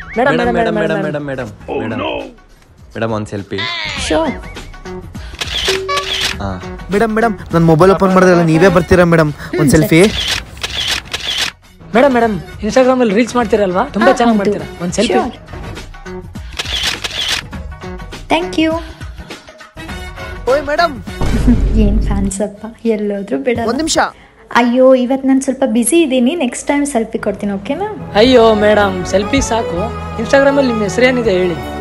madam madam madam madam madam madam madam madam madam ಒಂದು selfie ಶೋರ್ ಹಾ madam madam ನನ್ನ ಮೊಬೈಲ್ ಓಪನ್ ಮಾಡಿದ್ರಲ್ಲ ನೀವೇ ಬರ್ತೀರಾ ಮೇಡಮ್ ಒಂದು ಸೆಲ್ಫಿ ಮೇಡಮ್ ಮೇಡಮ್ ಇನ್ಸ್ಟಾಗ್ರಾಮ್ ಅಲ್ಲಿ ರೀಲ್ಸ್ ಮಾಡ್ತೀರಲ್ವಾ ತುಂಬಾ ಚೆನ್ನಾಗಿ ಮಾಡ್ತೀರಾ ಒಂದ್ ಸೆಲ್ಫಿ ಶೋರ್ ಥ್ಯಾಂಕ್ ಯು ಓಯ್ ಮೇಡಮ್ ಏನ್ ಫ್ಯಾನ್ಸ್ ಅಪ್ಪ ಎಲ್ಲೋದ್ರೂ ಬಿಡ ಒಂದು ನಿಮಿಷ ಅಯ್ಯೋ ಇವತ್ತು ನಾನು ಸ್ವಲ್ಪ ಬ್ಯುಸಿ ಇದ್ದೀನಿ ನೆಕ್ಸ್ಟ್ ಟೈಮ್ ಸೆಲ್ಫಿ ಕೊಡ್ತೀನಿ ಓಕೆನಾ ಅಯ್ಯೋ ಮೇಡಮ್ ಸೆಲ್ಫಿ ಸಾಕು ಇನ್ಸ್ಟಾಗ್ರಾಮ್ ಅಲ್ಲಿ ನಿಮ್ಮ ಹೆಸರೇನಿದೆ ಹೇಳಿ